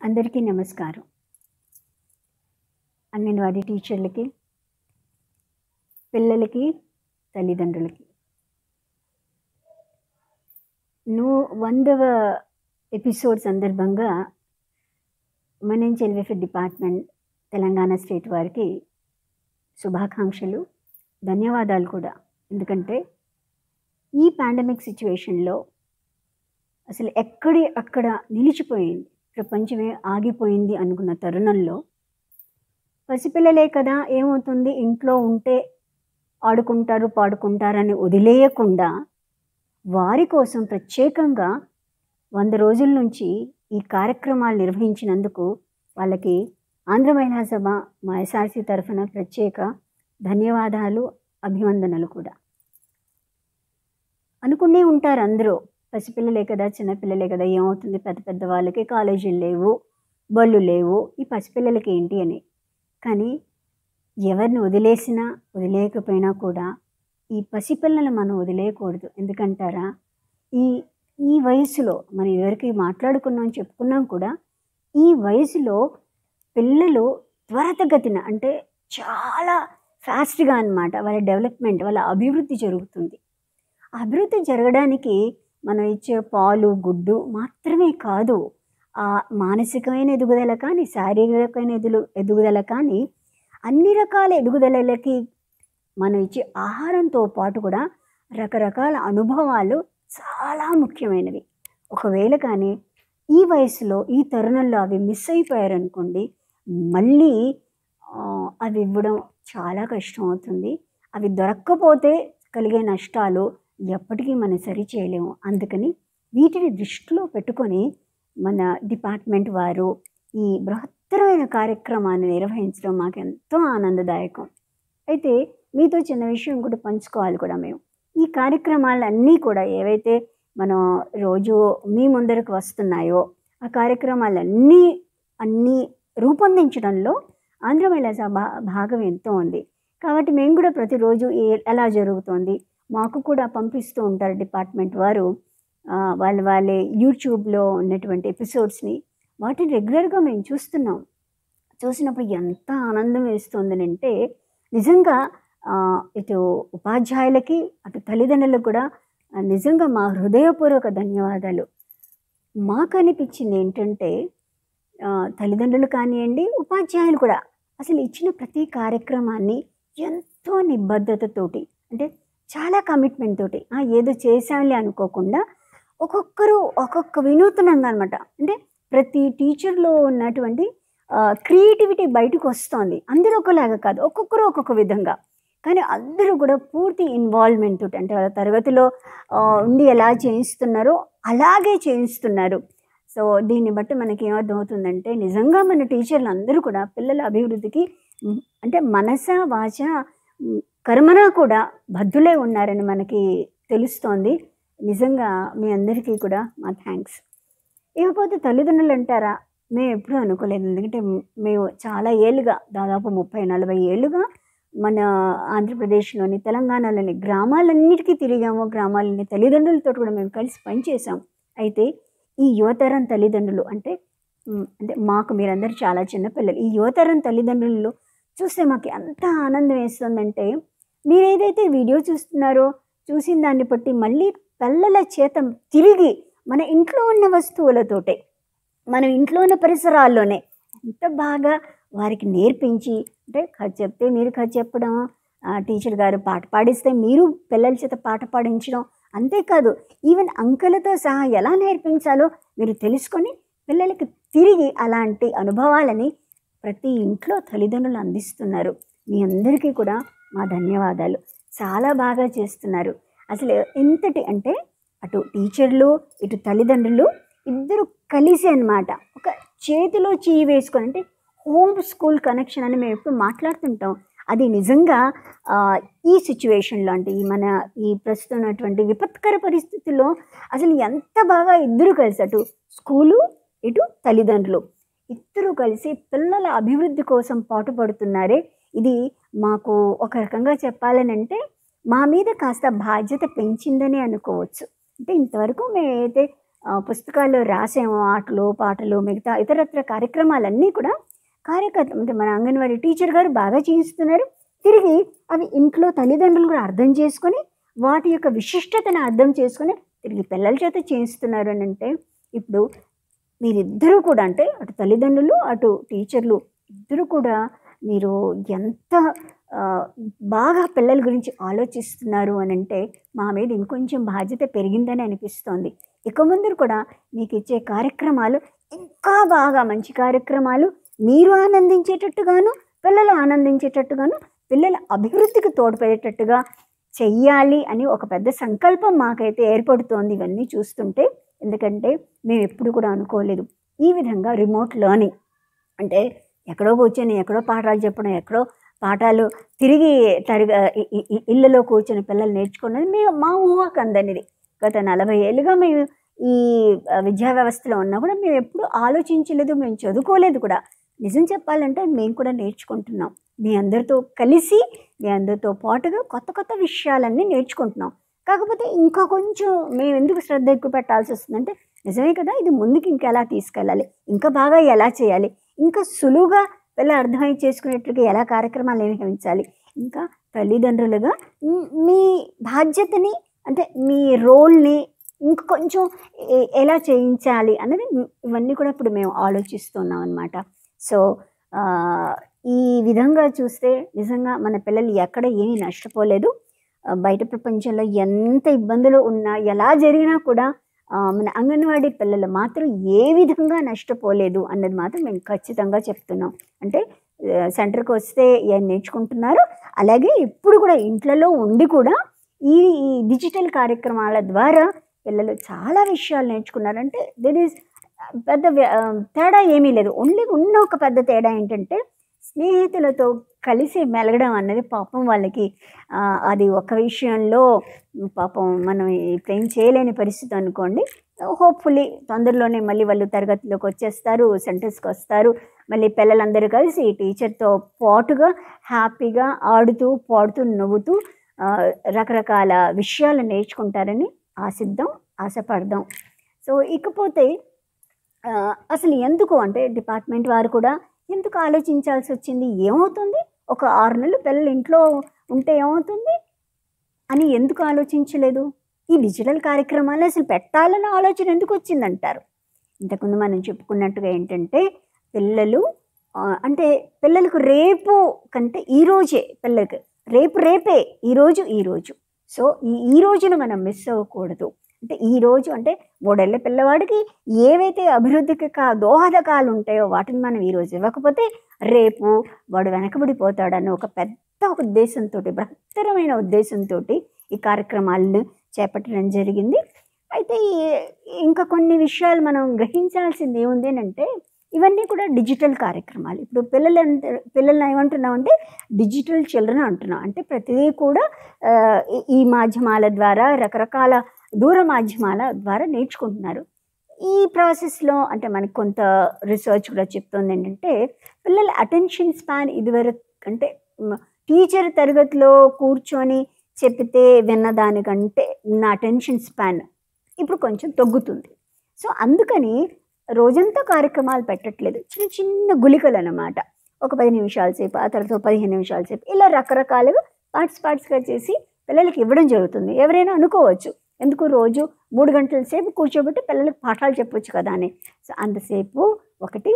అందరికీ నమస్కారం అంగన్వాడీ టీచర్లకి పిల్లలకి తల్లిదండ్రులకి నువ్వు వందవ ఎపిసోడ్ సందర్భంగా women and child welfare department Telangana state వారికి శుభాకాంక్షలు ధన్యవాదాలు కూడా ఎందుకంటే ఈ పాండమిక్ సిచ్యువేషన్లో అసలు ఎక్కడి అక్కడ నిలిచిపోయింది ప్రపంచమే ఆగిపోయింది అనుకున్న తరుణంలో పసిపిల్లలే కదా ఏమవుతుంది ఇంట్లో ఉంటే ఆడుకుంటారు పాడుకుంటారని వదిలేయకుండా వారి కోసం ప్రత్యేకంగా వంద రోజుల నుంచి ఈ కార్యక్రమాలు నిర్వహించినందుకు వాళ్ళకి ఆంధ్ర మహిళా సభ మా ఎస్ఆర్సీ తరఫున ప్రత్యేక ధన్యవాదాలు అభివందనలు కూడా అనుకునే ఉంటారు అందరూ పసిపిల్లలే కదా చిన్నపిల్లలే కదా ఏమవుతుంది పెద్ద పెద్ద వాళ్ళకి కాలేజీలు లేవు బళ్ళు లేవు ఈ పసిపిల్లలకి ఏంటి అని కానీ ఎవరిని వదిలేసినా వదిలేయకపోయినా కూడా ఈ పసిపిల్లలు మనం వదిలేయకూడదు ఎందుకంటారా ఈ ఈ వయసులో మనం ఎవరికి మాట్లాడుకున్నాం చెప్పుకున్నాం కూడా ఈ వయసులో పిల్లలు త్వరతగతిన అంటే చాలా ఫాస్ట్గా అన్నమాట వాళ్ళ డెవలప్మెంట్ వాళ్ళ అభివృద్ధి జరుగుతుంది అభివృద్ధి జరగడానికి మనం ఇచ్చే పాలు గుడ్డు మాత్రమే కాదు ఆ మానసికమైన ఎదుగుదల కానీ శారీరకమైన ఎదుగు ఎదుగుదల కానీ అన్ని రకాల ఎదుగుదలలకి మనం ఇచ్చే ఆహారంతో పాటు కూడా రకరకాల అనుభవాలు చాలా ముఖ్యమైనవి ఒకవేళ కానీ ఈ వయసులో ఈ తరుణంలో అవి మిస్ అయిపోయారనుకోండి మళ్ళీ అవి ఇవ్వడం చాలా కష్టం అవుతుంది అవి దొరక్కపోతే కలిగే నష్టాలు ఎప్పటికీ మనం సరి చేయలేము అందుకని వీటిని దృష్టిలో పెట్టుకొని మన డిపార్ట్మెంట్ వారు ఈ బృహత్తరమైన కార్యక్రమాన్ని నిర్వహించడం మాకు ఎంతో ఆనందదాయకం అయితే మీతో చిన్న విషయం కూడా పంచుకోవాలి కూడా మేము ఈ కార్యక్రమాలన్నీ కూడా ఏవైతే మనం రోజు మీ ముందరకు వస్తున్నాయో ఆ కార్యక్రమాలన్నీ అన్నీ రూపొందించడంలో ఆంధ్ర మహిళా సభ భాగం ఎంతో ఉంది కాబట్టి మేము కూడా ప్రతిరోజు ఎలా జరుగుతోంది మాకు కూడా పంపిస్తూ ఉంటారు డిపార్ట్మెంట్ వారు వాళ్ళ వాళ్ళే యూట్యూబ్లో ఉన్నటువంటి ఎపిసోడ్స్ని వాటిని రెగ్యులర్గా మేము చూస్తున్నాం చూసినప్పుడు ఎంత ఆనందం వేస్తుంది అంటే నిజంగా ఇటు ఉపాధ్యాయులకి అటు తల్లిదండ్రులకు కూడా నిజంగా మా హృదయపూర్వక ధన్యవాదాలు మాకు అనిపించింది ఏంటంటే తల్లిదండ్రులు కానివ్వండి ఉపాధ్యాయులు కూడా అసలు ఇచ్చిన ప్రతి కార్యక్రమాన్ని ఎంతో నిబద్ధతతోటి అంటే చాలా కమిట్మెంట్ తోటి ఏదో చేశాంలే అనుకోకుండా ఒక్కొక్కరు ఒక్కొక్క వినూతనంగా అనమాట అంటే ప్రతి టీచర్లో ఉన్నటువంటి క్రియేటివిటీ బయటకు వస్తుంది అందరూ ఒకలాగా కాదు ఒక్కొక్కరు ఒక్కొక్క విధంగా కానీ అందరూ కూడా పూర్తి ఇన్వాల్వ్మెంట్ తోటి అంటే వాళ్ళ తరగతిలో ఉండి ఎలా చేయిస్తున్నారో అలాగే చేయిస్తున్నారు సో దీన్ని బట్టి మనకి ఏమర్థమవుతుందంటే నిజంగా మన టీచర్లు అందరూ కూడా పిల్లల అభివృద్ధికి అంటే మనస వాచ కర్మన కూడా బద్దులే ఉన్నారని మనకి తెలుస్తోంది నిజంగా మీ అందరికీ కూడా మా థ్యాంక్స్ ఇకపోతే తల్లిదండ్రులు అంటారా మేము ఎప్పుడూ అనుకోలేదు ఎందుకంటే మేము చాలా ఏళ్ళుగా దాదాపు ముప్పై నలభై ఏళ్ళుగా మన ఆంధ్రప్రదేశ్లోని తెలంగాణలోని గ్రామాలన్నిటికీ తిరిగాము గ్రామాలని తల్లిదండ్రులతో కూడా మేము కలిసి పనిచేసాం అయితే ఈ యువతరం తల్లిదండ్రులు అంటే అంటే మాకు మీరందరూ చాలా చిన్నపిల్లలు ఈ యువతరం తల్లిదండ్రులు చూస్తే మాకు ఎంత ఆనందం వేస్తుందంటే మీరు ఏదైతే వీడియో చూస్తున్నారో చూసిన దాన్ని బట్టి మళ్ళీ పిల్లల చేత తిరిగి మన ఇంట్లో ఉన్న వస్తువులతోటే మన ఇంట్లో ఉన్న పరిసరాల్లోనే ఎంత బాగా వారికి నేర్పించి అంటే కథ చెప్తే మీరు కథ చెప్పడం టీచర్ గారు పాట పాడిస్తే మీరు పిల్లల చేత పాట పాడించడం అంతేకాదు ఈవెన్ అంకెలతో సహా ఎలా నేర్పించాలో మీరు తెలుసుకొని పిల్లలకి తిరిగి అలాంటి అనుభవాలని ప్రతి ఇంట్లో తల్లిదండ్రులు అందిస్తున్నారు మీ అందరికీ కూడా మా ధన్యవాదాలు చాలా బాగా చేస్తున్నారు అసలు ఎంతటి అంటే అటు టీచర్లు ఇటు తల్లిదండ్రులు ఇద్దరు కలిసి అనమాట ఒక చేతిలో చేయి వేసుకొని అంటే హోమ్ స్కూల్ కనెక్షన్ అని మేము ఎప్పుడు మాట్లాడుతుంటాం అది నిజంగా ఈ సిచ్యువేషన్లో అంటే ఈ మన ఈ ప్రస్తుతం ఉన్నటువంటి విపత్కర పరిస్థితుల్లో అసలు ఎంత బాగా ఇద్దరు కలిసి అటు స్కూలు ఇటు తల్లిదండ్రులు ఇద్దరు కలిసి పిల్లల అభివృద్ధి కోసం పాటుపడుతున్నారే ఇది మాకు ఒక రకంగా చెప్పాలని అంటే మా మీద కాస్త బాధ్యత పెంచిందని అనుకోవచ్చు అంటే ఇంతవరకు మేమైతే ఆ, పుస్తకాల్లో రాసేమో ఆటలు పాటలు మిగతా ఇతరత్ర కార్యక్రమాలన్నీ కూడా కార్యకర్త అంటే మన అంగన్వాడీ టీచర్ గారు బాగా చేయిస్తున్నారు తిరిగి అవి ఇంట్లో తల్లిదండ్రులు కూడా అర్థం చేసుకొని వాటి యొక్క విశిష్టతను అర్థం చేసుకొని తిరిగి పిల్లల చేత చేయిస్తున్నారు అని అంటే ఇప్పుడు మీరిద్దరూ కూడా అంటే అటు తల్లిదండ్రులు అటు టీచర్లు ఇద్దరు కూడా మీరు ఎంత ఆ, బాగా పిల్లల గురించి ఆలోచిస్తున్నారు అని అంటే మా మీద ఇంకొంచెం బాధ్యత పెరిగిందని అనిపిస్తోంది ఇక ముందు కూడా మీకు ఇచ్చే కార్యక్రమాలు ఇంకా బాగా మంచి కార్యక్రమాలు మీరు ఆనందించేటట్టుగాను పిల్లలు ఆనందించేటట్టుగాను పిల్లల అభివృద్ధికి తోడ్పడేటట్టుగా చెయ్యాలి అని ఒక పెద్ద సంకల్పం మాకైతే ఏర్పడుతోంది ఇవన్నీ చూస్తుంటే ఎందుకంటే మేము ఎప్పుడు కూడా అనుకోలేదు ఈ విధంగా రిమోట్ లెర్నింగ్ అంటే ఎక్కడో కూర్చొని ఎక్కడో పాఠాలు చెప్పడం ఎక్కడో పాఠాలు తిరిగి తరగ ఇ- ఇ- ఇ- ఇళ్ళలో కూర్చొని పిల్లలు నేర్చుకున్నది మేము మా ఊహకు అందనిది గత నలభై ఏళ్ళుగా మేము ఈ ఆ, విద్యా వ్యవస్థలో ఉన్నా కూడా మేము ఎప్పుడు ఆలోచించలేదు మేము చదువుకోలేదు కూడా నిజం చెప్పాలంటే మేము కూడా నేర్చుకుంటున్నాం మీ అందరితో కలిసి మీ అందరితో పాటుగా కొత్త కొత్త విషయాలన్నీ నేర్చుకుంటున్నాం కాకపోతే ఇంకా కొంచెం మేము ఎందుకు శ్రద్ధ ఎక్కువ పెట్టాల్సి వస్తుందంటే నిజమే కదా ఇది ముందుకు ఇంకా ఎలా తీసుకెళ్ళాలి ఇంకా బాగా ఎలా చేయాలి ఇంకా సులువుగా పిల్లలు అర్థమై చేసుకునేట్లుగా ఎలా కార్యక్రమాలు నిర్వహించాలి ఇంకా తల్లిదండ్రులుగా మ్, మీ బాధ్యతని అంటే మీ రోల్ని ఇంకా కొంచెం ఎ- ఎలా చేయించాలి అన్నది ఇవన్నీ కూడా ఇప్పుడు మేము ఆలోచిస్తున్నాం అనమాట సో ఆ, ఈ విధంగా చూస్తే నిజంగా మన పిల్లలు ఎక్కడ ఏమీ నష్టపోలేదు ఆ, బయట ప్రపంచంలో ఎంత ఇబ్బందులు ఉన్నా ఎలా జరిగినా కూడా ఆ, మన అంగన్వాడీ పిల్లలు మాత్రం ఏ విధంగా నష్టపోలేదు అన్నది మాత్రం మేము ఖచ్చితంగా చెప్తున్నాం అంటే ఆ, సెంటర్కి వస్తే ఏం నేర్చుకుంటున్నారు అలాగే ఇప్పుడు కూడా ఇంట్లలో ఉండి కూడా ఈ ఈ డిజిటల్ కార్యక్రమాల ద్వారా పిల్లలు చాలా విషయాలు నేర్చుకున్నారంటే దెర్ ఈస్ పెద్ద వ్య- ఆ, తేడా ఏమీ లేదు ఓన్లీ ఉన్న ఒక పెద్ద తేడా ఏంటంటే స్నేహితులతో కలిసి మెలగడం అన్నది పాపం వాళ్ళకి ఆ, అది ఒక విషయంలో పాపం మనం ఇప్పుడు ఏం చేయలేని పరిస్థితి అనుకోండి హోప్ఫుల్లీ తొందరలోనే మళ్ళీ వాళ్ళు తరగతిలోకి వచ్చేస్తారు సెంటర్స్కి వస్తారు మళ్ళీ పిల్లలందరూ కలిసి టీచర్తో పాటుగా హ్యాపీగా ఆడుతూ పాడుతూ నవ్వుతూ ఆ, రకరకాల విషయాలు నేర్చుకుంటారని ఆశిద్దాం ఆశపడదాం సో ఇకపోతే ఆ, అసలు ఎందుకు అంటే డిపార్ట్మెంట్ వారు కూడా ఎందుకు ఆలోచించాల్సి వచ్చింది ఏమవుతుంది ఒక ఆరు నెలలు పిల్లలు ఇంట్లో ఉంటే ఏమవుతుంది అని ఎందుకు ఆలోచించలేదు ఈ డిజిటల్ కార్యక్రమాలు అసలు పెట్టాలన్న ఆలోచన ఎందుకు వచ్చిందంటారు ఇంతకుముందు మనం చెప్పుకున్నట్టుగా ఏంటంటే పిల్లలు ఆ, అంటే పిల్లలకు రేపు కంటే ఈ రోజే పిల్లలకి రేపు రేపే ఈరోజు ఈరోజు సో ఈ ఈ రోజును మనం మిస్ అవ్వకూడదు అంటే ఈ రోజు అంటే మూడేళ్ల పిల్లవాడికి ఏవైతే అభివృద్ధికి కా దోహదకాలు ఉంటాయో వాటిని మనం ఈరోజు ఇవ్వకపోతే రేపు వాడు వెనకబడిపోతాడన్న ఒక పెద్ద ఉద్దేశంతో బృహత్తరమైన ఉద్దేశంతో ఈ కార్యక్రమాలను చేపట్టడం జరిగింది అయితే ఈ- ఇంకా కొన్ని విషయాలు మనం గ్రహించాల్సింది ఏముంది అని అంటే ఇవన్నీ కూడా డిజిటల్ కార్యక్రమాలు ఇప్పుడు పిల్లలు పిల్లల్ని ఏమంటున్నాం అంటే డిజిటల్ చిల్డ్రన్ అంటున్నాం అంటే ప్రతిదీ కూడా ఆ, ఈ- ఈ మాధ్యమాల ద్వారా రకరకాల దూర మాధ్యమాల ద్వారా నేర్చుకుంటున్నారు ఈ ప్రాసెస్లో అంటే మనకు కొంత రీసెర్చ్ కూడా చెప్తుంది ఏంటంటే పిల్లల అటెన్షన్ స్పాన్ ఇదివరకు అంటే టీచర్ తరగతిలో కూర్చొని చెప్తే విన్నదానికంటే ఉన్న అటెన్షన్ స్పాన్ ఇప్పుడు కొంచెం తగ్గుతుంది సో అందుకని రోజంతా కార్యక్రమాలు పెట్టట్లేదు చిన్న చిన్న గుళికలు అన్నమాట ఒక పది నిమిషాల సేపు ఆ తర్వాత ఒక పదిహేను నిమిషాల సేపు ఇలా రకరకాలుగా పార్ట్స్ పార్ట్స్గా చేసి పిల్లలకి ఇవ్వడం జరుగుతుంది ఎవరైనా అనుకోవచ్చు ఎందుకు రోజు మూడు గంటల సేపు కూర్చోబెట్టి పిల్లలకు పాఠాలు చెప్పొచ్చు కదా అని సో అంతసేపు ఒకటి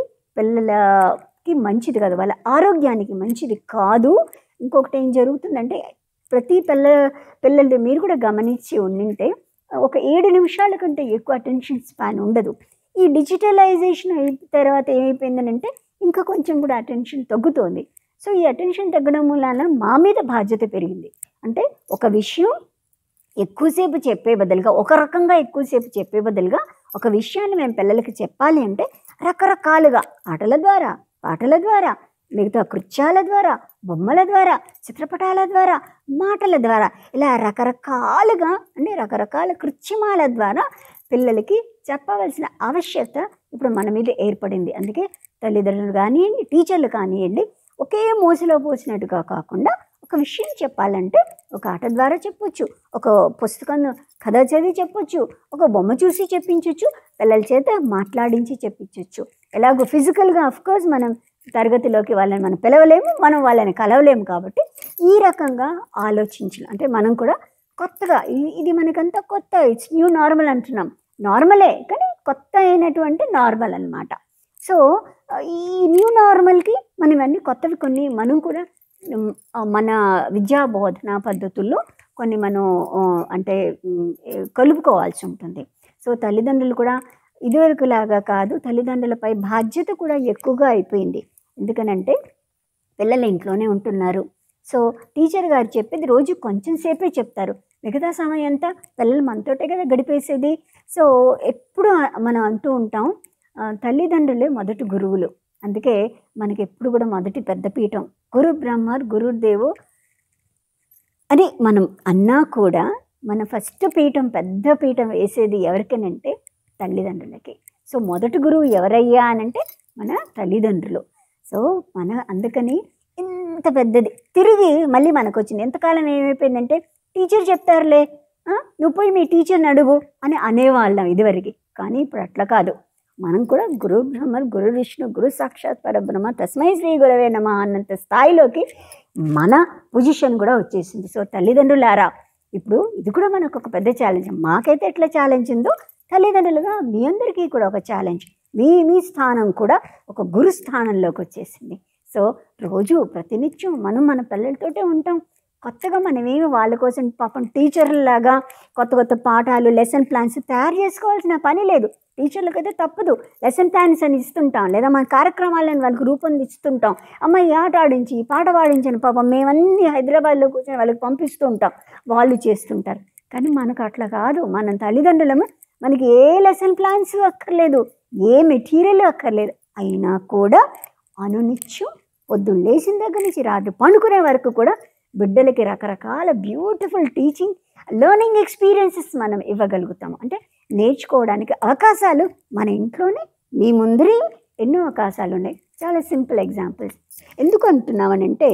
పిల్లలకి మంచిది కాదు వాళ్ళ ఆరోగ్యానికి మంచిది కాదు ఇంకొకటి ఏం జరుగుతుందంటే ప్రతి పిల్ల పిల్లలు మీరు కూడా గమనించి ఉండింటే ఒక ఏడు నిమిషాల కంటే ఎక్కువ అటెన్షన్ స్పాన్ ఉండదు ఈ డిజిటలైజేషన్ అయిన తర్వాత ఏమైపోయిందనంటే ఇంకా కొంచెం కూడా అటెన్షన్ తగ్గుతోంది సో ఈ అటెన్షన్ తగ్గడం వలన మా మీద బాధ్యత పెరిగింది అంటే ఒక విషయం ఎక్కువసేపు చెప్పే బదులుగా ఒక రకంగా ఎక్కువసేపు చెప్పే బదులుగా ఒక విషయాన్ని మేము పిల్లలకి చెప్పాలి అంటే రకరకాలుగా ఆటల ద్వారా పాటల ద్వారా మిగతా కృత్యాల ద్వారా బొమ్మల ద్వారా చిత్రపటాల ద్వారా మాటల ద్వారా ఇలా రకరకాలుగా అంటే రకరకాల కృత్రిమాల ద్వారా పిల్లలకి చెప్పవలసిన ఆవశ్యకత ఇప్పుడు మన మీద ఏర్పడింది అందుకే తల్లిదండ్రులు కానివ్వండి టీచర్లు కానివ్వండి ఒకే మోసలో పోసినట్టుగా కాకుండా ఒక విషయం చెప్పాలంటే ఒక ఆట ద్వారా చెప్పొచ్చు ఒక పుస్తకం కథ చదివి చెప్పొచ్చు ఒక బొమ్మ చూసి చెప్పించవచ్చు పిల్లల చేత మాట్లాడించి చెప్పించవచ్చు ఎలాగో ఫిజికల్గా కోర్స్ మనం తరగతిలోకి వాళ్ళని మనం పిలవలేము మనం వాళ్ళని కలవలేము కాబట్టి ఈ రకంగా ఆలోచించాలి అంటే మనం కూడా కొత్తగా ఇది ఇది మనకంతా కొత్త ఇట్స్ న్యూ నార్మల్ అంటున్నాం నార్మలే కానీ కొత్త అయినటువంటి నార్మల్ అన్నమాట సో ఈ న్యూ నార్మల్కి మనం ఇవన్నీ కొత్తవి కొన్ని మనం కూడా ఉమ్, ఆ, మన విద్యా బోధనా పద్ధతుల్లో కొన్ని మనం ఆ, అంటే ఉమ్, ఏ, కలుపుకోవాల్సి ఉంటుంది సో తల్లిదండ్రులు కూడా ఇదివరకులాగా కాదు తల్లిదండ్రులపై బాధ్యత కూడా ఎక్కువగా అయిపోయింది ఎందుకనంటే పిల్లలు ఇంట్లోనే ఉంటున్నారు సో టీచర్ గారు చెప్పేది రోజు కొంచెం సేపే చెప్తారు మిగతా సమయం అంతా పిల్లలు మనతోటే కదా గడిపేసేది సో ఎప్పుడు మనం అంటూ ఉంటాం ఆ, తల్లిదండ్రులే మొదటి గురువులు అందుకే మనకి ఎప్పుడు కూడా మొదటి పెద్ద పీఠం గురు బ్రహ్మ గురుదేవో అని మనం అన్నా కూడా మన ఫస్ట్ పీఠం పెద్ద పీఠం వేసేది ఎవరికనంటే తల్లిదండ్రులకి సో మొదటి గురువు ఎవరయ్యా అనంటే మన తల్లిదండ్రులు సో మన అందుకని ఇంత పెద్దది తిరిగి మళ్ళీ మనకు వచ్చింది ఎంతకాలం ఏమైపోయిందంటే టీచర్ చెప్తారులే ఆ, నువ్వు పోయి మీ టీచర్ని అడుగు అని అనేవాళ్ళం ఇదివరకు కానీ ఇప్పుడు అట్లా కాదు మనం కూడా గురు బ్రహ్మ గురు విష్ణు గురు సాక్షాత్ పరబ్రహ్మ తస్మై శ్రీ గురవే నమ అన్నంత స్థాయిలోకి మన పొజిషన్ కూడా వచ్చేసింది సో తల్లిదండ్రులారా ఇప్పుడు ఇది కూడా మనకు ఒక పెద్ద ఛాలెంజ్ మాకైతే ఎట్లా ఛాలెంజ్ ఉందో తల్లిదండ్రులుగా మీ అందరికీ కూడా ఒక ఛాలెంజ్ మీ మీ స్థానం కూడా ఒక గురు స్థానంలోకి వచ్చేసింది సో రోజు ప్రతినిత్యం మనం మన పిల్లలతోటే ఉంటాం కొత్తగా మనమేమి వాళ్ళ కోసం పాపం టీచర్లాగా కొత్త కొత్త పాఠాలు లెసన్ ప్లాన్స్ తయారు చేసుకోవాల్సిన పని లేదు టీచర్లకు అయితే తప్పదు లెసన్ ప్లాన్స్ అని ఇస్తుంటాం లేదా మన కార్యక్రమాలను వాళ్ళకి రూపొందిస్తుంటాం అమ్మ ఈ ఆట ఆడించి ఈ పాట పాడించని పాపం మేమన్నీ హైదరాబాద్లో కూర్చొని వాళ్ళకి పంపిస్తూ ఉంటాం వాళ్ళు చేస్తుంటారు కానీ మనకు అట్లా కాదు మన తల్లిదండ్రులము మనకి ఏ లెసన్ ప్లాన్స్ అక్కర్లేదు ఏ మెటీరియల్ అక్కర్లేదు అయినా కూడా అనునిత్యం పొద్దున్న లేచిన దగ్గర నుంచి రాత్రి పండుకునే వరకు కూడా బిడ్డలకి రకరకాల బ్యూటిఫుల్ టీచింగ్ లెర్నింగ్ ఎక్స్పీరియన్సెస్ మనం ఇవ్వగలుగుతాము అంటే నేర్చుకోవడానికి అవకాశాలు మన ఇంట్లోనే మీ ముందరే ఎన్నో అవకాశాలు ఉన్నాయి చాలా సింపుల్ ఎగ్జాంపుల్స్ ఎందుకు అంటున్నామనంటే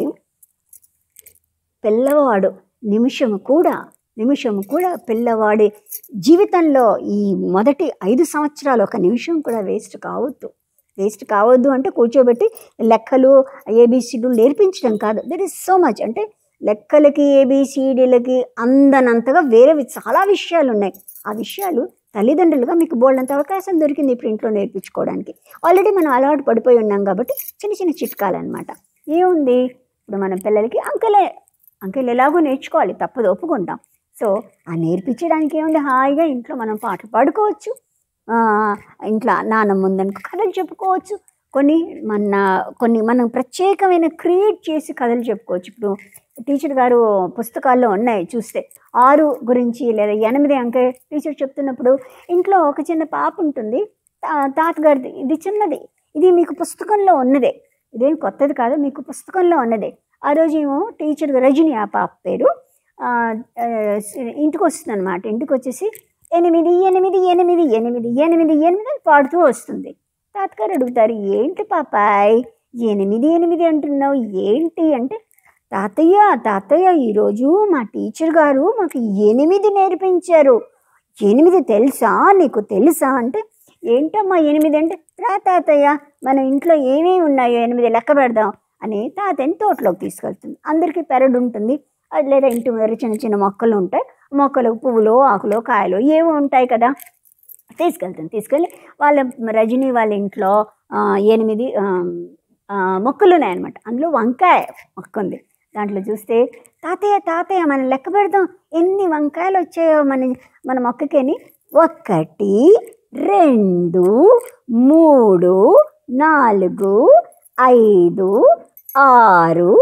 పిల్లవాడు నిమిషము కూడా నిమిషము కూడా పిల్లవాడి జీవితంలో ఈ మొదటి ఐదు సంవత్సరాలు ఒక నిమిషం కూడా వేస్ట్ కావద్దు వేస్ట్ కావద్దు అంటే కూర్చోబెట్టి లెక్కలు ఏబిసిడీలు నేర్పించడం కాదు దర్ ఇస్ సో మచ్ అంటే లెక్కలకి ఏబిసిడీలకి అందనంతగా వేరే చాలా విషయాలు ఉన్నాయి ఆ విషయాలు తల్లిదండ్రులుగా మీకు బోల్డంత అవకాశం దొరికింది ఇప్పుడు ఇంట్లో నేర్పించుకోవడానికి ఆల్రెడీ మనం అలవాటు పడిపోయి ఉన్నాం కాబట్టి చిన్న చిన్న చిట్కాలు అనమాట ఏముంది ఇప్పుడు మన పిల్లలకి అంకెలే అంకెలు ఎలాగో నేర్చుకోవాలి తప్పదు ఒప్పుకుంటాం సో ఆ నేర్పించడానికి ఏముంది హాయిగా ఇంట్లో మనం పాటలు పాడుకోవచ్చు ఆ, ఇంట్లో నాన్న ముందనుకో కథలు చెప్పుకోవచ్చు కొన్ని మన కొన్ని మనం ప్రత్యేకమైన క్రియేట్ చేసి కథలు చెప్పుకోవచ్చు ఇప్పుడు టీచర్ గారు పుస్తకాల్లో ఉన్నాయి చూస్తే ఆరు గురించి లేదా ఎనిమిది అంకె టీచర్ చెప్తున్నప్పుడు ఇంట్లో ఒక చిన్న పాప ఉంటుంది తా- తాతగారిది ఇది చిన్నది ఇది మీకు పుస్తకంలో ఉన్నదే ఇదేం కొత్తది కాదు మీకు పుస్తకంలో ఉన్నదే ఆ రోజు ఏమో టీచర్ రజని ఆ పాప పేరు ఆ, ఆ, ఇంటికి వస్తుంది అనమాట ఇంటికి వచ్చేసి ఎనిమిది ఎనిమిది ఎనిమిది ఎనిమిది ఎనిమిది ఎనిమిది అని పాడుతూ వస్తుంది తాతగారు అడుగుతారు ఏంటి పాపాయ్ ఎనిమిది ఎనిమిది అంటున్నావు ఏంటి అంటే తాతయ్య తాతయ్య ఈరోజు మా టీచర్ గారు మాకు ఎనిమిది నేర్పించారు ఎనిమిది తెలుసా నీకు తెలుసా అంటే ఏంటమ్మా ఎనిమిది అంటే రా తాతయ్య మన ఇంట్లో ఏమేమి ఉన్నాయో ఎనిమిది లెక్క పెడదాం అని తాతయ్యని తోటలోకి తీసుకెళ్తుంది అందరికీ పెరడు ఉంటుంది అది లేదా ఇంటి ముందర చిన్న చిన్న మొక్కలు ఉంటాయి మొక్కలు పువ్వులు ఆకులు కాయలు ఏవో ఉంటాయి కదా తీసుకెళ్తాను తీసుకెళ్ళి వాళ్ళ రజనీ వాళ్ళ ఇంట్లో ఆ, ఎనిమిది ఆ, ఆ, మొక్కలు ఉన్నాయన్నమాట అందులో వంకాయ మొక్క ఉంది దాంట్లో చూస్తే తాతయ్య తాతయ్య మనం లెక్క పెడదాం ఎన్ని వంకాయలు వచ్చాయో మన మన మొక్కకని ఒకటి రెండు మూడు నాలుగు ఐదు ఆరు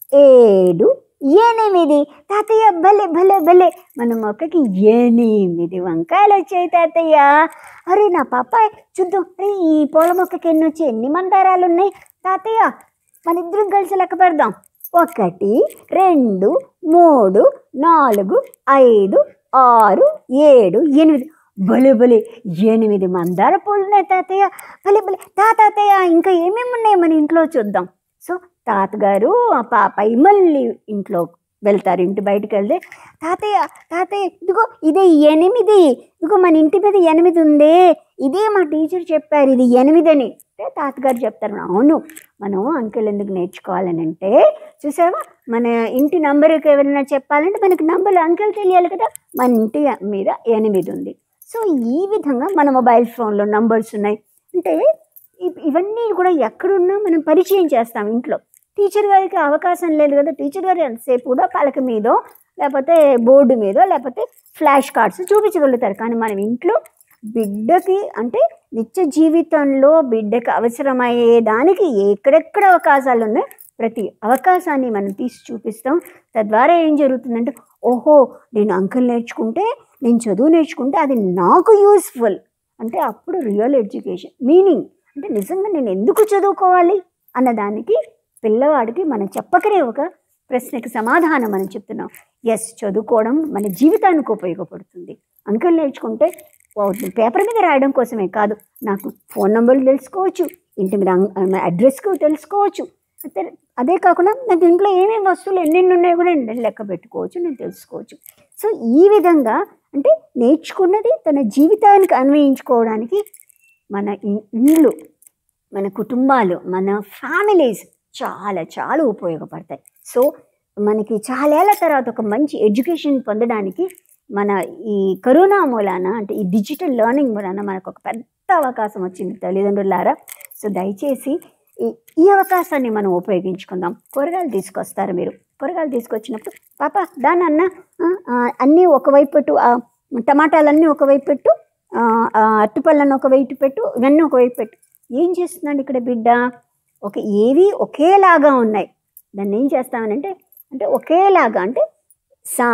ఏడు ఎనిమిది తాతయ్య భలే భలే భలే మన మొక్కకి ఎనిమిది వంకాయలు వచ్చాయి తాతయ్య అరే నా పాపాయ్ చూద్దాం అరే ఈ పూల మొక్కకి ఎన్ని వచ్చాయి ఎన్ని మందారాలు ఉన్నాయి తాతయ్య మన ఇద్దరం కలిసి లెక్క పెడదాం ఒకటి రెండు మూడు నాలుగు ఐదు ఆరు ఏడు ఎనిమిది భలే భలే ఎనిమిది మందార పూలు ఉన్నాయి తాతయ్య భలే భలే తా తాతయ్య ఇంకా ఏమేమి ఉన్నాయి మన ఇంట్లో చూద్దాం సో తాతగారు ఆ పాపాయి మళ్ళీ ఇంట్లో వెళ్తారు ఇంటి బయటికి వెళ్తే తాతయ్య తాతయ్య ఇదిగో ఇదే ఎనిమిది ఇదిగో మన ఇంటి మీద ఎనిమిది ఉందే ఇదే మా టీచర్ చెప్పారు ఇది ఎనిమిది అని అంటే తాతగారు చెప్తారు అవును మనం అంకెలు ఎందుకు నేర్చుకోవాలని అంటే చూసావా మన ఇంటి నంబర్కి ఎవరైనా చెప్పాలంటే మనకి నంబర్లు అంకెలు తెలియాలి కదా మన ఇంటి మీద ఎనిమిది ఉంది సో ఈ విధంగా మన మొబైల్ ఫోన్లో నంబర్స్ ఉన్నాయి అంటే ఇ- ఇవన్నీ కూడా ఎక్కడున్నా మనం పరిచయం చేస్తాం ఇంట్లో టీచర్ గారికి అవకాశం లేదు కదా టీచర్ గారు ఎంతసేపు కూడా పలక మీదో లేకపోతే బోర్డు మీదో లేకపోతే ఫ్లాష్ కార్డ్స్ చూపించగలుగుతారు కానీ మనం ఇంట్లో బిడ్డకి అంటే నిత్య జీవితంలో బిడ్డకి అవసరమయ్యే దానికి ఎక్కడెక్కడ అవకాశాలు ఉన్నాయో ప్రతి అవకాశాన్ని మనం తీసి చూపిస్తాం తద్వారా ఏం జరుగుతుందంటే ఓహో నేను అంకుల్ నేర్చుకుంటే నేను చదువు నేర్చుకుంటే అది నాకు యూస్ఫుల్ అంటే అప్పుడు రియల్ ఎడ్యుకేషన్ మీనింగ్ అంటే నిజంగా నేను ఎందుకు చదువుకోవాలి అన్నదానికి పిల్లవాడికి మనం చెప్పకనే ఒక ప్రశ్నకి సమాధానం మనం చెప్తున్నాం ఎస్ చదువుకోవడం మన జీవితానికి ఉపయోగపడుతుంది అంకెలు నేర్చుకుంటే ఓ, పేపర్ మీద రాయడం కోసమే కాదు నాకు ఫోన్ నెంబర్లు తెలుసుకోవచ్చు ఇంటి మీద అడ్రస్కు తెలుసుకోవచ్చు అదే- అదే కాకుండా నాకు ఇంట్లో ఏమేమి వస్తువులు ఎన్నెన్ని ఉన్నాయో కూడా నేను లెక్క పెట్టుకోవచ్చు నేను తెలుసుకోవచ్చు సో ఈ విధంగా అంటే నేర్చుకున్నది తన జీవితానికి అన్వయించుకోవడానికి మన ఇ- ఇళ్ళు మన కుటుంబాలు మన ఫ్యామిలీస్ చాలా చాలా ఉపయోగపడతాయి సో మనకి చాలేళ్ల తర్వాత ఒక మంచి ఎడ్యుకేషన్ పొందడానికి మన ఈ కరోనా మూలాన అంటే ఈ డిజిటల్ లెర్నింగ్ మూలాన మనకు ఒక పెద్ద అవకాశం వచ్చింది తల్లిదండ్రులారా సో దయచేసి ఈ ఈ అవకాశాన్ని మనం ఉపయోగించుకుందాం కూరగాయలు తీసుకొస్తారు మీరు కూరగాయలు తీసుకొచ్చినప్పుడు పాప దాని అన్న ఆ, ఆ, అన్నీ ఒకవైపు పెట్టు ఆ, టమాటాలన్నీ ఒకవైపు పెట్టు ఆ, ఆ, అరటిపళ్ళను ఒకవైపు పెట్టు ఇవన్నీ ఒకవైపు పెట్టు ఏం చేస్తున్నాడు ఇక్కడ బిడ్డ ఒక ఏవి ఒకేలాగా ఉన్నాయి దాన్ని ఏం చేస్తామనంటే అంటే ఒకేలాగా అంటే సా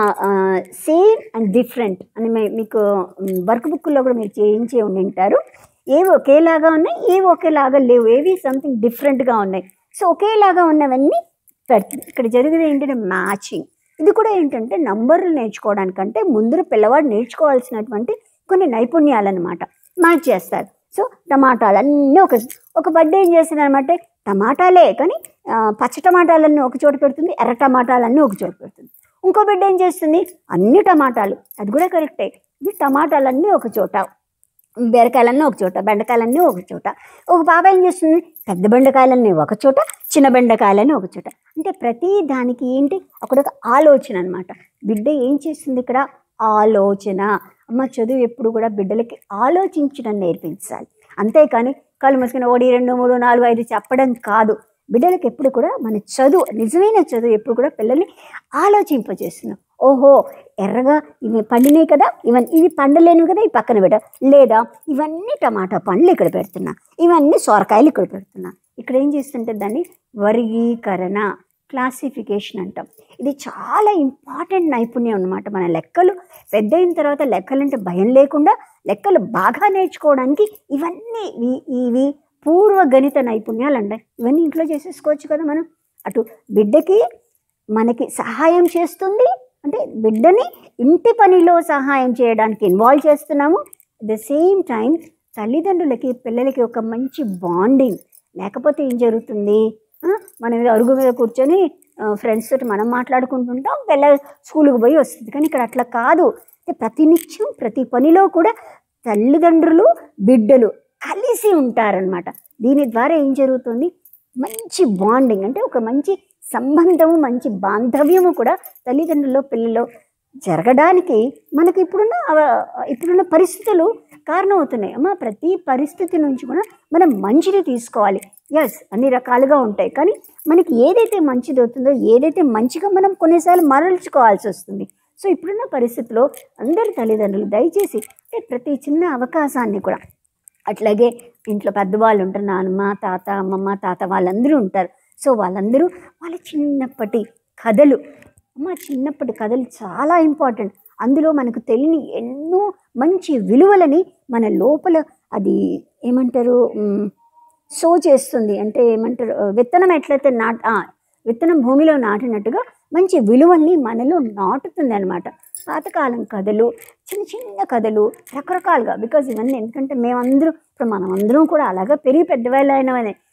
సేమ్ అండ్ డిఫరెంట్ అని మీ- మీకు వర్క్ బుక్లో కూడా మీరు చేయించే ఉండి ఉంటారు ఏవి ఒకేలాగా ఉన్నాయి ఏవి ఒకేలాగా లేవు ఏవి సంథింగ్ డిఫరెంట్గా ఉన్నాయి సో ఒకేలాగా ఉన్నవన్నీ పెడుతుంది ఇక్కడ జరిగేది ఏంటంటే మ్యాచింగ్ ఇది కూడా ఏంటంటే నంబర్లు నేర్చుకోవడానికంటే ముందర పిల్లవాడు నేర్చుకోవాల్సినటువంటి కొన్ని నైపుణ్యాలన్నమాట మ్యాచ్ చేస్తారు సో టమాటాలు అన్నీ ఒక ఒక బర్త్డే ఏం చేసిందనమాట టమాటాలే కానీ ఆ, పచ్చ టమాటాలన్నీ ఒక చోట పెడుతుంది ఎర్ర టమాటాలన్నీ ఒక చోట పెడుతుంది ఇంకో బిడ్డ ఏం చేస్తుంది అన్ని టమాటాలు అది కూడా కరెక్టే ఇది టమాటాలన్నీ ఒక చోట బీరకాయలన్నీ ఒక చోట బెండకాయలన్నీ ఒక చోట ఒక పాప ఏం చేస్తుంది పెద్ద బెండకాయలన్నీ ఒక చోట చిన్న బెండకాయలన్నీ ఒక చోట అంటే ప్రతి దానికి ఏంటి అక్కడ ఒక ఆలోచన అనమాట బిడ్డ ఏం చేస్తుంది ఇక్కడ ఆలోచన అమ్మ చదువు ఎప్పుడు కూడా బిడ్డలకి ఆలోచించడం నేర్పించాలి అంతేకాని కళ్ళు మూసుకుని ఒకటి రెండు మూడు నాలుగు ఐదు చెప్పడం కాదు బిడ్డలకి ఎప్పుడు కూడా మన చదువు నిజమైన చదువు ఎప్పుడు కూడా పిల్లల్ని ఆలోచింపజేస్తున్నాం ఓహో ఎర్రగా ఇవి పండినాయి కదా ఇవన్నీ ఇవి పండలేనివి కదా ఈ పక్కన పెట్ట లేదా ఇవన్నీ టమాటా పండ్లు ఇక్కడ పెడుతున్నా ఇవన్నీ సొరకాయలు ఇక్కడ పెడుతున్నా ఇక్కడ ఏం చేస్తుంటే దాన్ని వర్గీకరణ క్లాసిఫికేషన్ అంటాం ఇది చాలా ఇంపార్టెంట్ నైపుణ్యం అనమాట మన లెక్కలు పెద్ద అయిన తర్వాత లెక్కలంటే భయం లేకుండా లెక్కలు బాగా నేర్చుకోవడానికి ఇవన్నీ ఇవి- ఇవి పూర్వ గణిత నైపుణ్యాలు అంటాయి ఇవన్నీ ఇంట్లో చేసేసుకోవచ్చు కదా మనం అటు బిడ్డకి మనకి సహాయం చేస్తుంది అంటే బిడ్డని ఇంటి పనిలో సహాయం చేయడానికి ఇన్వాల్వ్ చేస్తున్నాము అట్ ద సేమ్ టైం తల్లిదండ్రులకి పిల్లలకి ఒక మంచి బాండింగ్ లేకపోతే ఏం జరుగుతుంది ఆ, మనం ఏదో అరుగు మీద కూర్చొని ఫ్రెండ్స్ తోటి మనం మాట్లాడుకుంటుంటాం పిల్ల స్కూల్కి పోయి వస్తుంది కానీ ఇక్కడ అట్లా కాదు అంటే ప్రతినిత్యం ప్రతి పనిలో కూడా తల్లిదండ్రులు బిడ్డలు కలిసి ఉంటారనమాట దీని ద్వారా ఏం జరుగుతుంది మంచి బాండింగ్ అంటే ఒక మంచి సంబంధము మంచి బాంధవ్యము కూడా తల్లిదండ్రుల్లో పిల్లల్లో జరగడానికి మనకి ఇప్పుడున్న అవ- ఇప్పుడున్న పరిస్థితులు కారణమవుతున్నాయి అమ్మ ప్రతి పరిస్థితి నుంచి కూడా మనం మంచిని తీసుకోవాలి ఎస్ అన్ని రకాలుగా ఉంటాయి కానీ మనకి ఏదైతే మంచిది అవుతుందో ఏదైతే మంచిగా మనం కొన్నిసార్లు మరల్చుకోవాల్సి వస్తుంది సో ఇప్పుడున్న పరిస్థితిలో అందరి తల్లిదండ్రులు దయచేసి అంటే ప్రతి చిన్న అవకాశాన్ని కూడా అట్లాగే ఇంట్లో పెద్దవాళ్ళు ఉంటారు నాన్నమ్మ తాత అమ్మమ్మ తాత వాళ్ళందరూ ఉంటారు సో వాళ్ళందరూ వాళ్ళ చిన్నప్పటి కథలు అమ్మ చిన్నప్పటి కథలు చాలా ఇంపార్టెంట్ అందులో మనకు తెలియని ఎన్నో మంచి విలువలని మన లోపల అది ఏమంటారు మ్, సో చేస్తుంది అంటే ఏమంటారు ఆ, విత్తనం ఎట్లయితే నాట్ ఆ, విత్తనం భూమిలో నాటినట్టుగా మంచి విలువల్ని మనలో నాటుతుంది అనమాట పాతకాలం కథలు చిన్న చిన్న కథలు రకరకాలుగా బికాజ్ ఇవన్నీ ఎందుకంటే మేమందరం ఇప్పుడు మనం అందరం కూడా అలాగా పెరిగి పెద్దవాళ్ళు అయినవనే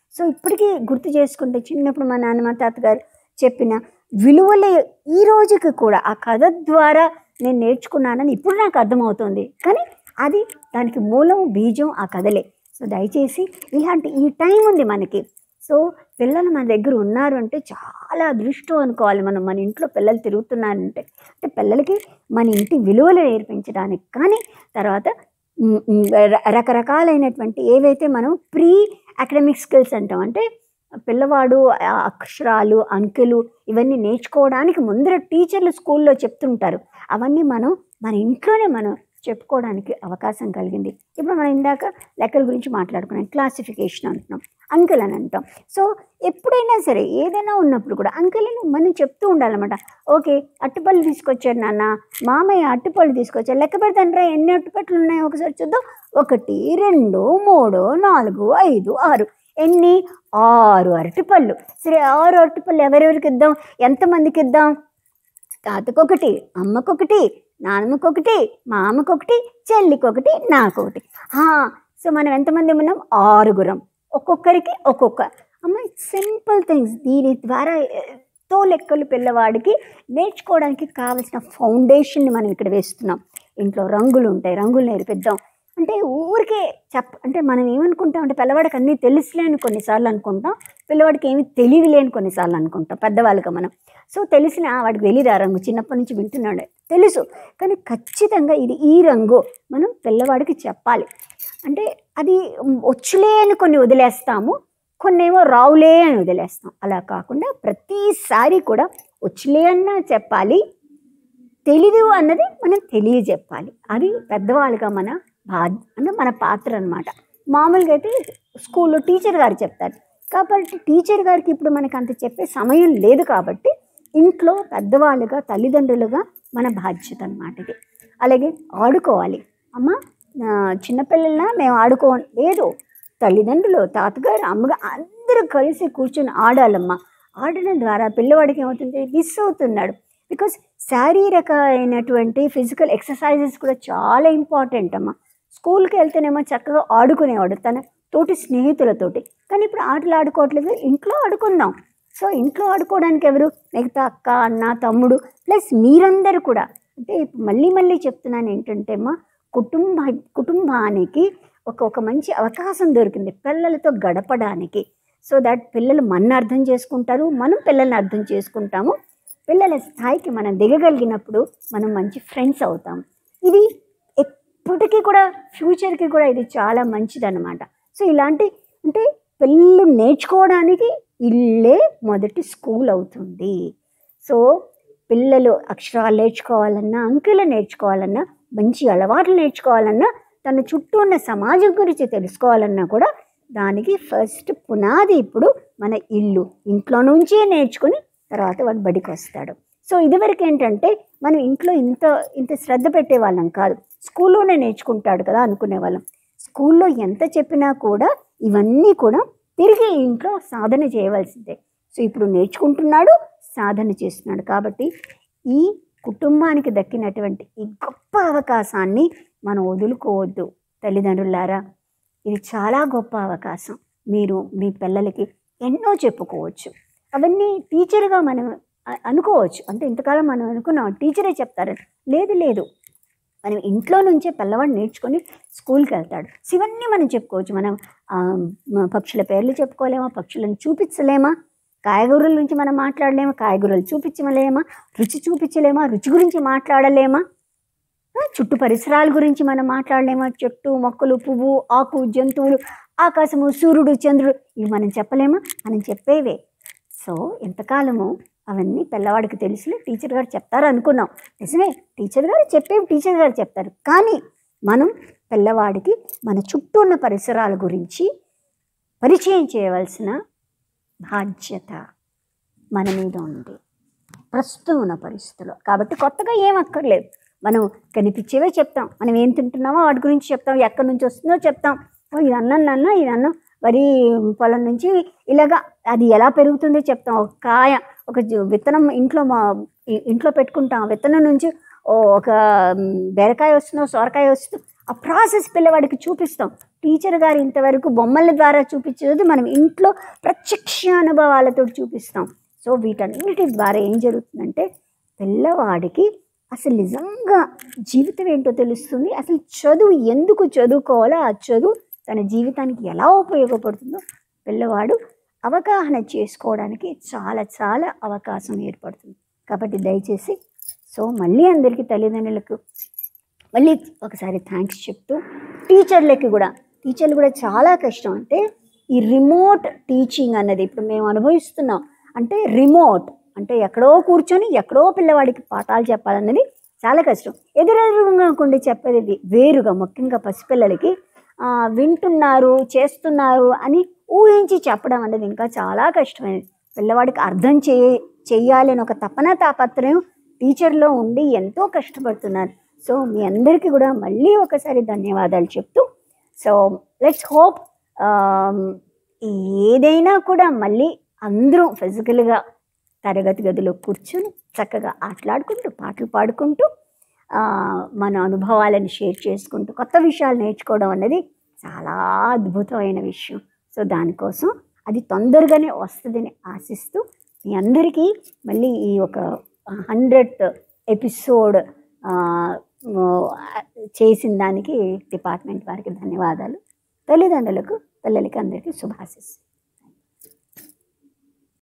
సో ఇప్పటికీ గుర్తు చేసుకుంటే చిన్నప్పుడు మా నాన్నమ్మ తాతగారు చెప్పిన విలువలే ఈ రోజుకి కూడా ఆ కథ ద్వారా నేను నేర్చుకున్నానని ఇప్పుడు నాకు అర్థమవుతుంది కానీ అది దానికి మూలం బీజం ఆ కథలే సో దయచేసి ఇలాంటి ఈ టైం ఉంది మనకి సో పిల్లలు మన దగ్గర ఉన్నారు అంటే చాలా అదృష్టం అనుకోవాలి మనం మన ఇంట్లో పిల్లలు తిరుగుతున్నారంటే అంటే పిల్లలకి మన ఇంటి విలువలు నేర్పించడానికి కానీ తర్వాత మ్, మ్, ర- రకరకాలైనటువంటి ఏవైతే మనం ప్రీ అకాడమిక్ స్కిల్స్ అంటాం అంటే పిల్లవాడు ఆ అక్షరాలు అంకెలు ఇవన్నీ నేర్చుకోవడానికి ముందర టీచర్లు స్కూల్లో చెప్తుంటారు అవన్నీ మనం మన ఇంట్లోనే మనం చెప్పుకోవడానికి అవకాశం కలిగింది ఇప్పుడు మనం ఇందాక లెక్కల గురించి మాట్లాడుకున్నాం క్లాసిఫికేషన్ అంటున్నాం అంకెలు అని అంటాం సో ఎప్పుడైనా సరే ఏదైనా ఉన్నప్పుడు కూడా అంకెలను మనం చెప్తూ ఉండాలన్నమాట ఓకే అట్టుపళ్ళు తీసుకొచ్చాడు నాన్న మామయ్య అట్టుపళ్ళు తీసుకొచ్చాడు లెక్క పెడతాండ్రా ఎన్ని అట్టుపట్లు ఉన్నాయో ఒకసారి చూద్దాం ఒకటి రెండు మూడు నాలుగు ఐదు ఆరు ఎన్ని ఆరు అరటిపళ్ళు సరే ఆరు అరటిపళ్ళు ఎవరెవరికి ఇద్దాం ఎంతమందికి ఇద్దాం తాతకొకటి అమ్మకొకటి నాన్నమ్మకొకటి మామకొకటి చెల్లికొకటి నాకొకటి ఆ, సో మనం ఎంతమంది ఉన్నాం ఆరుగురం ఒక్కొక్కరికి ఒక్కొక్క అమ్మ సింపుల్ థింగ్స్ దీని ద్వారా ఎంతో లెక్కలు పిల్లవాడికి నేర్చుకోవడానికి కావలసిన ఫౌండేషన్ని మనం ఇక్కడ వేస్తున్నాం ఇంట్లో రంగులు ఉంటాయి రంగులు నేర్పిద్దాం అంటే ఊరికే చెప్ అంటే మనం ఏమనుకుంటాం అంటే పిల్లవాడికి అన్నీ తెలుసులేని కొన్నిసార్లు అనుకుంటాం పిల్లవాడికి ఏమీ తెలివి లేని కొన్నిసార్లు అనుకుంటాం పెద్దవాళ్ళుగా మనం సో తెలిసిన "ఆ, వాడికి తెలియదు ఆ రంగు చిన్నప్పటి నుంచి వింటున్నాడు తెలుసు కానీ ఖచ్చితంగా ఇది ఈ రంగు మనం పిల్లవాడికి చెప్పాలి అంటే అది వచ్చులే అని కొన్ని వదిలేస్తాము కొన్ని ఏమో రావులే అని వదిలేస్తాం అలా కాకుండా ప్రతిసారి కూడా వచ్చులే అన్నా చెప్పాలి తెలీదు అన్నది మనం తెలియజెప్పాలి అది పెద్దవాళ్ళుగా మన బాధ అంటే మన పాత్ర అనమాట మామూలుగా అయితే స్కూల్లో టీచర్ గారు చెప్తారు కాబట్టి టీచర్ గారికి ఇప్పుడు మనకు అంత చెప్పే సమయం లేదు కాబట్టి ఇంట్లో పెద్దవాళ్ళుగా తల్లిదండ్రులుగా మన బాధ్యత అన్నమాట ఇది అలాగే ఆడుకోవాలి అమ్మ ఆ, చిన్నపిల్లల మేము ఆడుకో లేదు తల్లిదండ్రులు తాతగారు అమ్మగారు అందరూ కలిసి కూర్చొని ఆడాలమ్మా ఆడడం ద్వారా పిల్లవాడికి ఏమవుతుంది మిస్ అవుతున్నాడు బికాస్ శారీరక అయినటువంటి ఫిజికల్ ఎక్సర్సైజెస్ కూడా చాలా ఇంపార్టెంట్ అమ్మ స్కూల్కి వెళ్తేనేమో చక్కగా ఆడుకునేవాడు తన తోటి స్నేహితులతోటి కానీ ఇప్పుడు ఆటలు ఆడుకోవట్లేదు ఇంట్లో ఆడుకుందాం సో ఇంట్లో ఆడుకోవడానికి ఎవరు మిగతా అక్క అన్న తమ్ముడు ప్లస్ మీరందరూ కూడా అంటే ఇప్పుడు మళ్ళీ మళ్ళీ చెప్తున్నాను ఏంటంటే అమ్మా కుటుంబ కుటుంబానికి ఒక ఒక మంచి అవకాశం దొరికింది పిల్లలతో గడపడానికి సో దట్ పిల్లలు మన అర్థం చేసుకుంటారు మనం పిల్లల్ని అర్థం చేసుకుంటాము పిల్లల స్థాయికి మనం దిగగలిగినప్పుడు మనం మంచి ఫ్రెండ్స్ అవుతాం ఇది ఎప్పటికీ కూడా ఫ్యూచర్కి కూడా ఇది చాలా మంచిదన్నమాట సో ఇలాంటి అంటే పిల్లలు నేర్చుకోవడానికి ఇల్లే మొదటి స్కూల్ అవుతుంది సో పిల్లలు అక్షరాలు నేర్చుకోవాలన్నా అంకెలు నేర్చుకోవాలన్నా మంచి అలవాట్లు నేర్చుకోవాలన్నా తన చుట్టూ ఉన్న సమాజం గురించి తెలుసుకోవాలన్నా కూడా దానికి ఫస్ట్ పునాది ఇప్పుడు మన ఇల్లు ఇంట్లో నుంచే నేర్చుకుని తర్వాత వాడు బడికి వస్తాడు సో ఇదివరకు ఏంటంటే మనం ఇంట్లో ఇంత ఇంత శ్రద్ధ పెట్టేవాళ్ళం కాదు స్కూల్లోనే నేర్చుకుంటాడు కదా అనుకునేవాళ్ళం స్కూల్లో ఎంత చెప్పినా కూడా ఇవన్నీ కూడా తిరిగి ఇంట్లో సాధన చేయవలసిందే సో ఇప్పుడు నేర్చుకుంటున్నాడు సాధన చేస్తున్నాడు కాబట్టి ఈ కుటుంబానికి దక్కినటువంటి ఈ గొప్ప అవకాశాన్ని మనం వదులుకోవద్దు తల్లిదండ్రులారా ఇది చాలా గొప్ప అవకాశం మీరు మీ పిల్లలకి ఎన్నో చెప్పుకోవచ్చు అవన్నీ టీచర్గా మనం అ- అనుకోవచ్చు అంటే ఇంతకాలం మనం అనుకున్నాం టీచరే చెప్తారని లేదు లేదు మనం ఇంట్లో నుంచే పిల్లవాడు నేర్చుకొని స్కూల్కి వెళ్తాడు సో ఇవన్నీ మనం చెప్పుకోవచ్చు మనం ఆ, మ- పక్షుల పేర్లు చెప్పుకోలేమా పక్షులను చూపించలేమా కాయగూరల నుంచి మనం మాట్లాడలేమా కాయగూరలు చూపించలేమా రుచి చూపించలేమా రుచి గురించి మాట్లాడలేమా ఆ, చుట్టూ పరిసరాల గురించి మనం మాట్లాడలేమా చెట్టు మొక్కలు పువ్వు ఆకు జంతువులు ఆకాశము సూర్యుడు చంద్రుడు ఇవి మనం చెప్పలేమా మనం చెప్పేవే సో ఎంతకాలము అవన్నీ పిల్లవాడికి తెలుసులే టీచర్ గారు చెప్తారు అనుకున్నాం నిజమే టీచర్ గారు చెప్పేవి టీచర్ గారు చెప్తారు కానీ మనం పిల్లవాడికి మన చుట్టూ ఉన్న పరిసరాల గురించి పరిచయం చేయవలసిన బాధ్యత మన మీద ఉంది ప్రస్తుతం ఉన్న పరిస్థితుల్లో కాబట్టి కొత్తగా ఏం అక్కర్లేదు మనం కనిపించేవే చెప్తాం మనం ఏం తింటున్నామో వాటి గురించి చెప్తాం ఎక్కడి నుంచి వస్తుందో చెప్తాం ఓ ఇది అన్నం నాన్న ఇది అన్నం వరి పొలం నుంచి ఇలాగా అది ఎలా పెరుగుతుందో చెప్తాం ఒక కాయ ఒక జు- విత్తనం ఇంట్లో మా ఇ- ఇంట్లో పెట్టుకుంటాం ఆ విత్తనం నుంచి ఓ ఒక మ్, బీరకాయ వస్తుందో సొరకాయ వస్తుందో ఆ ప్రాసెస్ పిల్లవాడికి చూపిస్తాం టీచర్ గారు ఇంతవరకు బొమ్మల ద్వారా చూపించేది మనం ఇంట్లో ప్రత్యక్ష అనుభవాలతో చూపిస్తాం సో వీటన్నిటి ద్వారా ఏం జరుగుతుందంటే పిల్లవాడికి అసలు నిజంగా జీవితం ఏంటో తెలుస్తుంది అసలు చదువు ఎందుకు చదువుకోవాలో ఆ చదువు తన జీవితానికి ఎలా ఉపయోగపడుతుందో పిల్లవాడు అవగాహన చేసుకోవడానికి చాలా చాలా అవకాశం ఏర్పడుతుంది కాబట్టి దయచేసి సో మళ్ళీ అందరికీ తల్లిదండ్రులకు మళ్ళీ ఒకసారి థ్యాంక్స్ చెప్తూ టీచర్లకి కూడా టీచర్లు కూడా చాలా కష్టం అంటే ఈ రిమోట్ టీచింగ్ అన్నది ఇప్పుడు మేము అనుభవిస్తున్నాం అంటే రిమోట్ అంటే ఎక్కడో కూర్చొని ఎక్కడో పిల్లవాడికి పాఠాలు చెప్పాలన్నది చాలా కష్టం ఎదురెదురుగా ఉండి చెప్పేది వేరుగా ముఖ్యంగా పసిపిల్లలకి ఆ, వింటున్నారు చేస్తున్నారు అని ఊహించి చెప్పడం అనేది ఇంకా చాలా కష్టమైనది పిల్లవాడికి అర్థం చే చెయ్యాలి అని ఒక తపన తాపత్రయం టీచర్లో ఉండి ఎంతో కష్టపడుతున్నారు సో మీ అందరికీ కూడా మళ్ళీ ఒకసారి ధన్యవాదాలు చెప్తూ సో లెట్స్ హోప్ ఏదైనా కూడా మళ్ళీ అందరూ ఫిజికల్గా తరగతి గదిలో కూర్చొని చక్కగా ఆటలాడుకుంటూ పాటలు పాడుకుంటూ ఆ, మన అనుభవాలను షేర్ చేసుకుంటూ కొత్త విషయాలు నేర్చుకోవడం అనేది చాలా అద్భుతమైన విషయం సో దానికోసం అది తొందరగానే వస్తుందని ఆశిస్తూ మీ అందరికీ మళ్ళీ ఈ ఒక హండ్రెడ్ ఎపిసోడ్ చేసిన దానికి డిపార్ట్మెంట్ వారికి ధన్యవాదాలు తల్లిదండ్రులకు పిల్లలకి అందరికీ శుభాశిస్సు